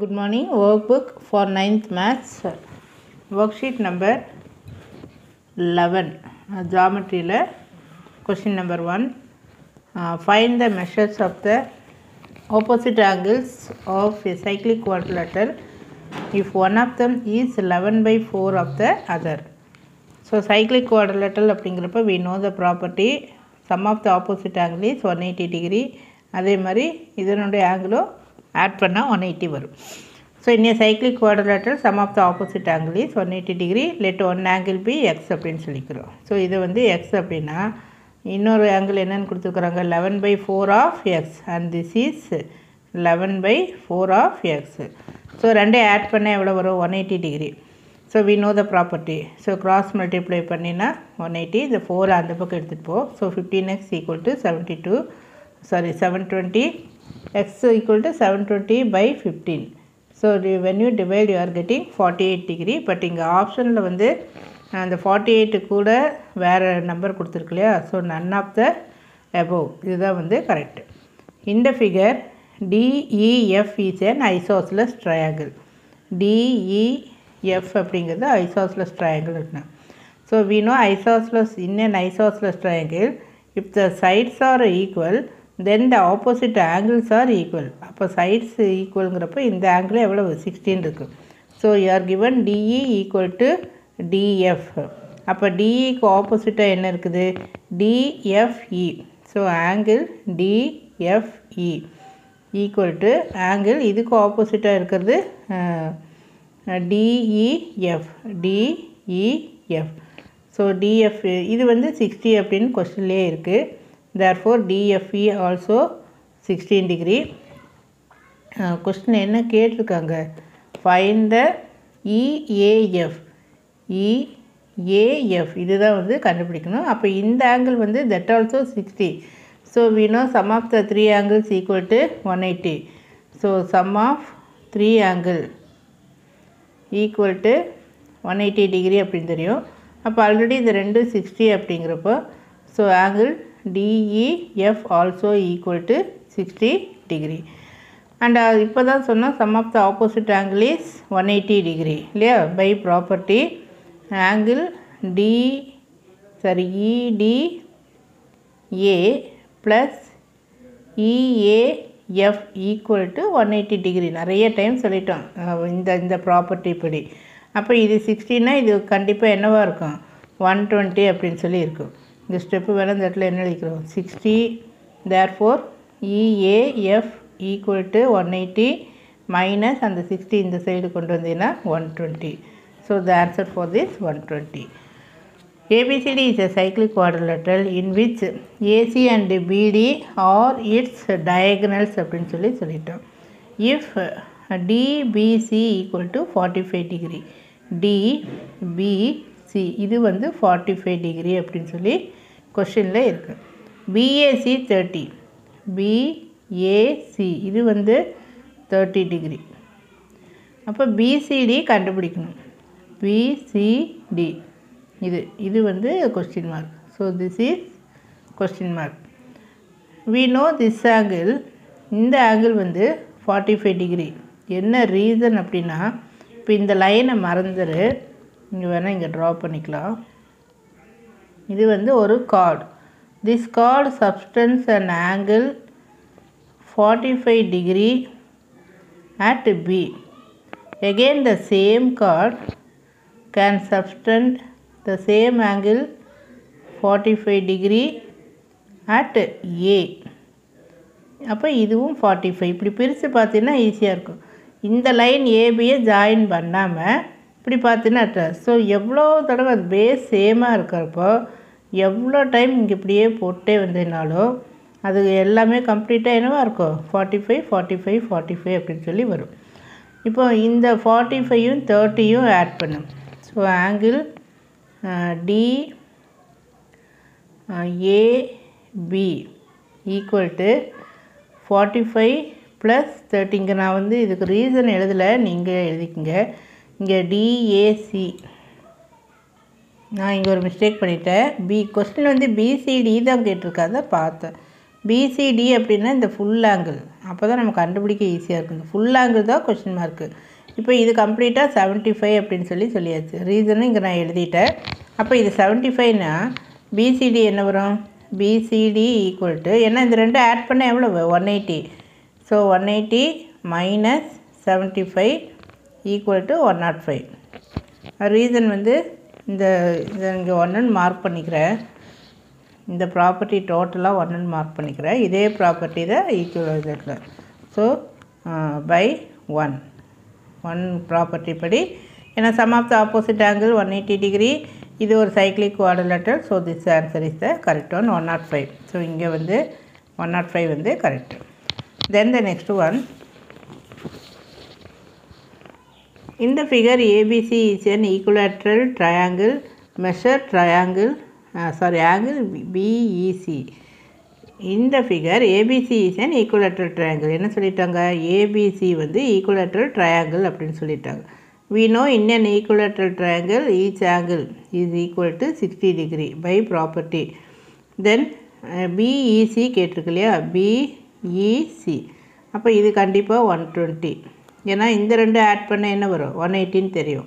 Good morning. Workbook for 9th Maths. Worksheet number 11. Uh, Geometry ல question number 1. Uh, find the measures of the opposite angles of a cyclic quadrilateral if one of them is 11 by 4 of the other. So cyclic quadrilateral அப்படிங்கிறப்ப we know the property sum of the opposite angle is 180 degree அதே மாதிரி இதனுடைய ஆங்கிளும் add பண்ணால் one eighty வரும் so இன்னும் cyclic quadrilateral sum of the opposite angle is 180 degree let one angle be x அப்படின்னு சொல்லிக்கிறோம் ஸோ இது வந்து எக்ஸ் அப்படின்னா இன்னொரு ஆங்கிள் என்னன்னு கொடுத்துருக்குறாங்க eleven by four of x and this is eleven by four of x so ரெண்டே add பண்ணால் எவ்வளோ வரும் one eighty degree so we know the property so cross multiply பண்ணினா ஒன் எயிட்டி இந்த ஃபோர் அந்த பக்கம் எடுத்துகிட்டு போ so fifteen x equal to seventy two sorry seven twenty x equal to seven twenty by fifteen so when you divide you are getting forty eight degree but இங்கே ஆப்ஷனில் வந்து அந்த forty eight கூட வேறு நம்பர் கொடுத்துருக்கு இல்லையா so none of the above இதுதான் வந்து கரெக்டு இந்த figure DEF is an isosceles triangle DEF அப்படிங்கிறது ஐசோஸ்லஸ் ட்ரையாங்கிள் இருக்குண்ணா so we know isosceles in an isosceles triangle if the sides are equal then the opposite angles are equal அப்போ sides ஈக்குவலுங்கிறப்ப இந்த angle எவ்வளவு sixteen இருக்குது so you are given DE equal to DF அப்போ டிஇக்கு ஆப்போசிட்டாக என்ன இருக்குது DFE so angle DFE equal to angle இதுக்கு ஆப்போசிட்டாக இருக்கிறது டிஇஎஃப் டிஇஎஃப் ஸோ டிஎஃப் இது வந்து சிக்ஸ்டி அப்படின்னு கொஸ்டின்லேயே இருக்குது therefore DFE also sixteen degree question என்ன கேட்டிருக்காங்க ஃபைன் த இஏஎஃப் இஏஎஃப் இதுதான் வந்து கண்டுபிடிக்கணும் அப்போ இந்த ஆங்கிள் வந்து that also sixty so we know sum of the three angles equal to one eighty so sum of three angle equal to one eighty degree அப்படின்னு தெரியும் அப்போ ஆல்ரெடி இந்த ரெண்டு சிக்ஸ்டி அப்படிங்கிறப்போ so angle DEF also equal to sixty degree and இப்போ தான் சொன்னோம் sum of the opposite angle is one eighty degree இல்லையா by property angle D sorry ED A plus EAF equal to one eighty degree நிறைய time சொல்லிட்டோம் அஹ் இந்த இந்த property படி அப்போ இது சிக்ஸ்டின்னா இது கண்டிப்பாக என்னவாக இருக்கும் ஒன் டுவெண்ட்டி அப்படின்னு சொல்லி இருக்கும் இந்த ஸ்டெப்பு வேணால் இந்த இடத்துல என்ன எழுதிக்கிறோம் sixty therefore EAF equal to one eighty minus அந்த சிக்ஸ்டி இந்த சைடு கொண்டு வந்தீங்கன்னா one twenty so the answer for this one twenty ABCD is a cyclic quadrilateral in which AC and BD are its diagonals அப்படின்னு சொல்லி சொல்லிட்டோம் if DBC equal to 45 degree DBC இது வந்து 45 degree அப்படின்னு சொல்லி கொஷினில் இருக்கு BAC 30 BAC இது வந்து 30 degree அப்போ BCD கண்டுபிடிக்கணும் BCD இது இது வந்து question mark so this is question mark we know this angle இந்த ஆங்கிள் வந்து ஃபார்ட்டி ஃபைவ் டிகிரி என்ன ரீசன் அப்படின்னா இப்போ இந்த லைனை மறந்துரு இங்கே வேணால் இங்கே ட்ரா பண்ணிக்கலாம் இது வந்து ஒரு chord this chord subtends and angle forty five degree at B. Again the same chord can subtend the same angle 45 degree at A. அப்போ இதுவும் ஃபார்ட்டி ஃபைவ் இப்படி பிரித்து பார்த்தீங்கன்னா ஈஸியாக இருக்கும் இந்த லைன் ஏபியை ஜாயின் பண்ணாமல் இப்படி பார்த்தீங்கன்னா ஸோ எவ்வளோ தடவை அது பேஸ் சேமாக இருக்கிறப்போ எவ்வளோ டைம் இங்கே இப்படியே போட்டே வந்ததுனாலும் அது எல்லாமே கம்ப்ளீட்டாக என்னவா இருக்கும் forty five forty five forty five அப்படின்னு சொல்லி வரும் இப்போ இந்த ஃபார்ட்டி ஃபைவும் தேர்ட்டியும் ஆட் பண்ணும் so angle D AB equal to forty five plus thirty இங்கே நான் வந்து இதுக்கு ரீசன் எழுதலை நீங்கள் எழுதிக்கங்க இங்கே டிஏசி நான் இங்கே ஒரு மிஸ்டேக் பண்ணிட்டேன் பி கொஸ்டின் வந்து பிசிடி தான் கேட்டிருக்காத பார்த்தேன் பிசிடி அப்படின்னா இந்த ஃபுல் ஆங்கிள் அப்போ தான் நம்ம கண்டுபிடிக்க ஈஸியாக இருக்குது ஃபுல் ஆங்கிள் தான் கொஷின் மார்க்கு இப்போ இது கம்ப்ளீட்டாக செவன்ட்டி ஃபைவ் அப்படின்னு சொல்லி சொல்லியாச்சு ரீசனும் இங்கே நான் எழுதிட்டேன் அப்போ இது செவன்ட்டி ஃபைவ்னா பிசிடி என்ன வரும் பிசிடி ஈக்குவல் டு ஏன்னா இந்த ரெண்டும் ஆட் பண்ண எவ்வளோ one eighty so one eighty minus seventy five equal to one not five reason வந்து இந்த இதை இங்கே ஒன்றுன்னு மார்க் பண்ணிக்கிறேன் இந்த ப்ராப்பர்ட்டி டோட்டலாக ஒன்றுன்னு மார்க் பண்ணிக்கிறேன் இதே ப்ராப்பர்ட்டி தான் equal so by one one property படி ஏன்னா sum of the opposite angle one eighty degree இது ஒரு cyclic quadrilateral so this answer is the correct one one not five so இங்கே வந்து ஒன் நாட் ஃபைவ் வந்து correct then the next one In the figure ABC is an equilateral triangle, measure triangle, uh, sorry, angle BEC. இந்த figure ABC is an equilateral triangle என்ன சொல்லிட்டாங்க ABC வந்து equilateral triangle அப்படின்னு சொல்லிட்டாங்க we know in an equilateral triangle each angle is equal to 60 degree by property then uh, BEC கேட்டிருக்கு இல்லையா BEC அப்போ இது கண்டிப்பாக ஒன் டுவெண்ட்டி ஏன்னா இந்த ரெண்டு ஆட் பண்ண என்ன வரும் ஒன் எயிட்டின்னு தெரியும்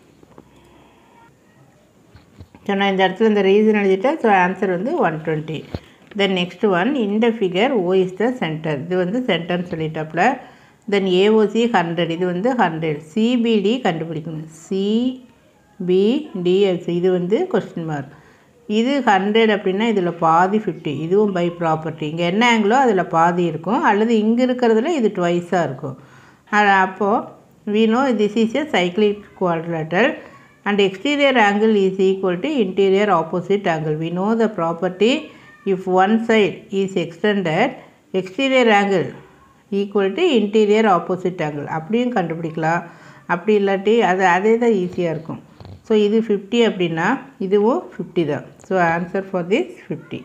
ஸோ நான் இந்த இடத்துல இந்த ரீசன் எழுதிட்டேன் ஸோ ஆன்சர் வந்து one twenty then next one இந்த figure O is the centre இது வந்து சென்டர்னு சொல்லிட்டாப்புல தென் ஏஓசி ஹண்ட்ரட் இது வந்து ஹண்ட்ரட் சிபிடி கண்டுபிடிக்கணும் சிபிடிஎஸ் இது வந்து கொஸ்டின் மார்க் இது ஹண்ட்ரட் அப்படின்னா இதில் பாதி ஃபிஃப்டி இதுவும் பை ப்ராப்பர்ட்டி இங்கே என்ன ஆங்கிளோ அதில் பாதி இருக்கும் அல்லது இங்கே இருக்கிறதுல இது ட்வைஸாக இருக்கும் அப்போது we know this is a cyclic quadrilateral and exterior angle is equal to interior opposite angle. We know the property if one side is extended exterior angle equal to interior opposite angle அப்படியும் கண்டுபிடிக்கலாம் அப்படி இல்லாட்டி அது அதே தான் ஈஸியாக இருக்கும் so இது ஃபிஃப்டி அப்படின்னா இதுவும் ஃபிஃப்டி தான் so answer for this fifty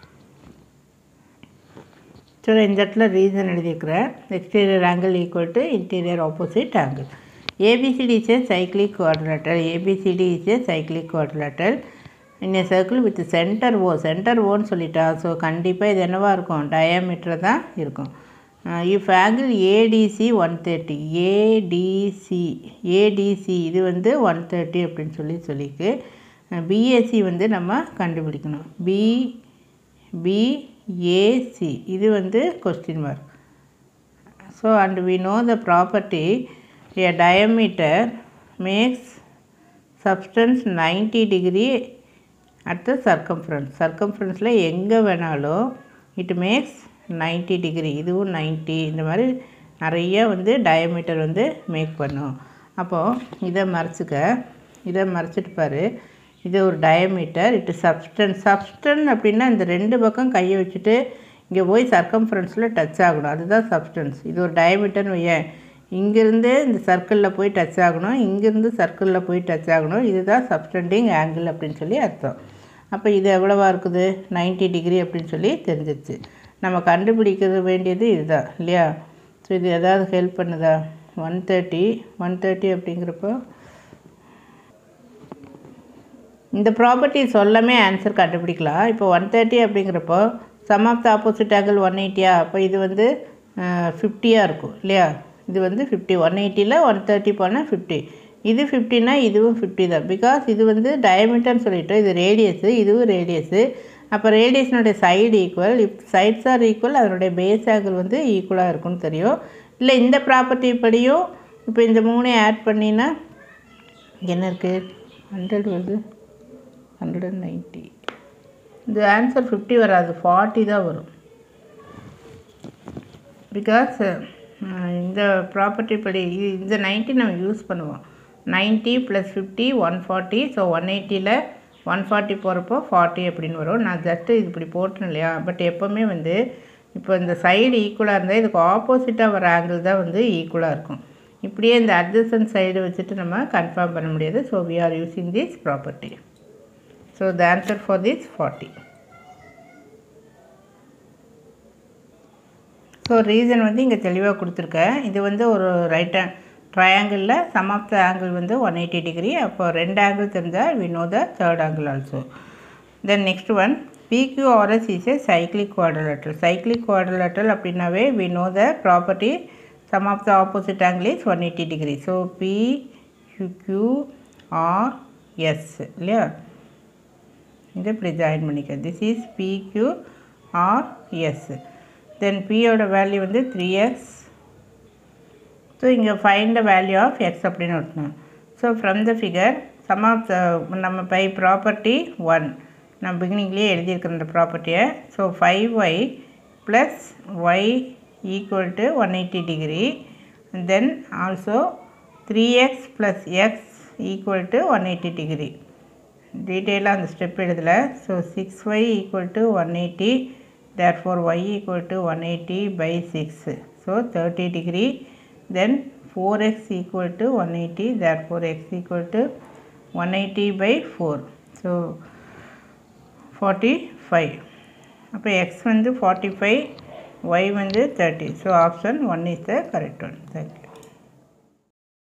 so இந்த இடத்துல ரீசன் எழுதியிருக்கிறேன் exterior angle equal to interior opposite angle ABCD is a cyclic quadrilateral ABCD is a cyclic quadrilateral in a circle with centre O centre ஓன்னு சொல்லிட்டா so கண்டிப்பாக இது என்னவாக இருக்கும் diameter தான் இருக்கும் if angle ADC one thirty ADC ADC இது வந்து ஒன் தேர்ட்டி அப்படின்னு சொல்லி சொல்லிக்கு பிஎஸ்சி வந்து நம்ம கண்டுபிடிக்கணும் பி பிஏசி இது வந்து question mark so and we know the property a diameter makes substance 90 degree at the circumference circumferenceல எங்கே வேணாலும் இட் மேக்ஸ் 90 டிகிரி இதுவும் 90 இந்த மாதிரி நிறைய வந்து டயமீட்டர் வந்து மேக் பண்ணும் அப்போது இதை மறைச்சிக்க இதை மறைச்சிட்டு பாரு இது ஒரு டயமீட்டர் இட்டு சப்ஸ்டன் சப்ஸ்டன் அப்படின்னா இந்த ரெண்டு பக்கம் கையை வச்சுட்டு இங்கே போய் சர்க்கம்ஃபரன்ஸில் டச் ஆகணும் அதுதான் சப்ஸ்டன்ஸ் இது ஒரு டயமீட்டர்னு வையேன் இங்கேருந்து இந்த சர்க்கிளில் போய் டச் ஆகணும் இங்கேருந்து சர்க்கிளில் போய் டச் ஆகணும் இதுதான் சப்ஸ்டண்டிங் ஆங்கிள் அப்படின்னு சொல்லி அர்த்தம் அப்போ இது எவ்வளவா இருக்குது 90 டிகிரி அப்படின்னு சொல்லி தெரிஞ்சிச்சு நம்ம கண்டுபிடிக்கிறது வேண்டியது இதுதான் இல்லையா ஸோ இது எதாவது ஹெல்ப் பண்ணுதா ஒன் தேர்ட்டி ஒன் தேர்ட்டி அப்படிங்கிறப்போ இந்த ப்ராப்பர்ட்டி சொல்லாமே ஆன்சர் கண்டுபிடிக்கலாம் இப்போ ஒன் தேர்ட்டி அப்படிங்கிறப்போ sum of the opposite angle one எயிட்டியா அப்போ இது வந்து ஃபிஃப்டியாக இருக்கும் இல்லையா இது வந்து ஃபிஃப்டி ஒன் எயிட்டியில் ஒன் தேர்ட்டி போனால் ஃபிஃப்டி இது ஃபிஃப்டினா இதுவும் ஃபிஃப்டி தான் பிகாஸ் இது வந்து டயமீட்டர்னு சொல்லிட்டோம் இது ரேடியஸு இதுவும் ரேடியஸு அப்போ ரேடியஸினுடைய side equal if sides are equal அதனுடைய பேஸ் ஆங்கிள் வந்து ஈக்குவலாக இருக்கும்னு தெரியும் இல்லை இந்த ப்ராப்பர்ட்டி படியும் இப்போ இந்த மூணையும் ஆட் பண்ணினா என்ன இருக்குது ஹண்ட்ரட் வருது ஹண்ட்ரட் அண்ட் நைன்ட்டி இந்த ஆன்சர் ஃபிஃப்டி வராது ஃபார்ட்டி தான் வரும் பிகாஸ் இந்த ப்ராப்பர்ட்டி படி இது- இந்த நைன்ட்டி நம்ம யூஸ் பண்ணுவோம் ninety plus fifty one forty so one எயிட்டியில் ஒன் ஃபார்ட்டி போகிறப்போ ஃபார்ட்டி அப்படின்னு வரும் நான் ஜஸ்ட்டு இது இப்படி போட்டேன் இல்லையா பட் எப்போவுமே வந்து இப்போ இந்த சைடு ஈக்குவலாக இருந்தால் இதுக்கு ஆப்போசிட்டாக வர ஆங்கிள் தான் வந்து ஈக்குவலாக இருக்கும் இப்படியே இந்த அட்ஜசன் சைடு வச்சுட்டு நம்ம கன்ஃபார்ம் பண்ண முடியாது so we are using this property so the answer for this forty so reason வந்து இங்கே தெளிவாக கொடுத்துருக்கேன் இது வந்து ஒரு ரைட் ட்ரையாங்கிளில் சம் ஆஃப் த ஆங்கிள் வந்து ஒன் எயிட்டி டிகிரி அப்போ ரெண்டு ஆங்கிள் தெரிஞ்சால் we know the third angle also then next one PQRS is a cyclic quadrilateral. Cyclic quadrilateral அப்படின்னாவே we know the property sum of the opposite angle is 180 degree. So PQRS இல்லையா இதை இப்படி join பண்ணிக்க this is PQRS தென் பியோட value வந்து three x so இங்கே find the value of x அப்படின்னு ஒட்டணும் so from the figure sum of the நம்ம பை ப்ராப்பர்ட்டி ஒன் நான் பிகினிங்லேயே எழுதியிருக்கிற இந்த ப்ராப்பர்ட்டியை so five y plus y equal to one eighty degree then also three x plus x equal to one eighty degree டீட்டெயிலாக அந்த ஸ்டெப் எழுதலை so six y equal to one eighty therefore y equal to 180 by 6 so 30 degree then 4x equal to 180 therefore x equal to 180 by 4 so 45 அப்போ x வந்து 45 y வந்து 30 so option 1 is the correct one thank you